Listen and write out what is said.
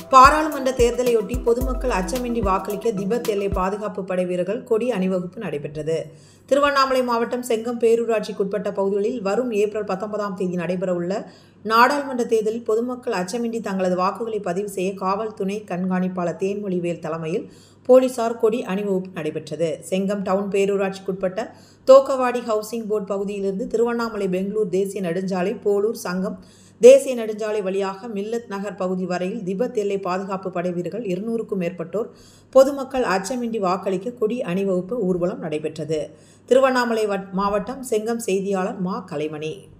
பாராளுமன்ற தேர்தலையொட்டி பொதுமக்கள் அச்சமின்றி வாக்களிக்க திபெத் எல்லை பாதுகாப்பு படை வீரர்கள் கொடி அணிவகுப்பு நடைபெற்றது திருவண்ணாமலை மாவட்டம் செங்கம் பேரூராட்சிக்குட்பட்ட பகுதிகளில் வரும் ஏப்ரல் பத்தொன்பதாம் தேதி நடைபெறவுள்ள நாடாளுமன்ற தேர்தலில் பொதுமக்கள் அச்சமின்றி தங்களது வாக்குகளை பதிவு செய்ய காவல் துணை கண்காணிப்பாளர் தேன்மொழிவேல் தலைமையில் போலீசார் கொடி அணிவகுப்பு நடைபெற்றது செங்கம் டவுன் பேரூராட்சிக்குட்பட்ட தோக்கவாடி ஹவுசிங் போர்டு பகுதியிலிருந்து திருவண்ணாமலை பெங்களூர் தேசிய நெடுஞ்சாலை போலூர் சங்கம் தேசிய நெடுஞ்சாலை வழியாக மில்லத் நகர் பகுதி வரையில் திபெத் எல்லை பாதுகாப்பு படை வீரர்கள் இருநூறுக்கும் மேற்பட்டோர் பொதுமக்கள் அச்சமின்றி வாக்களிக்க கொடி அணிவகுப்பு ஊர்வலம் நடைபெற்றது திருவண்ணாமலை வட்- மாவட்டம் செங்கம் செய்தியாளர் மா கலைமணி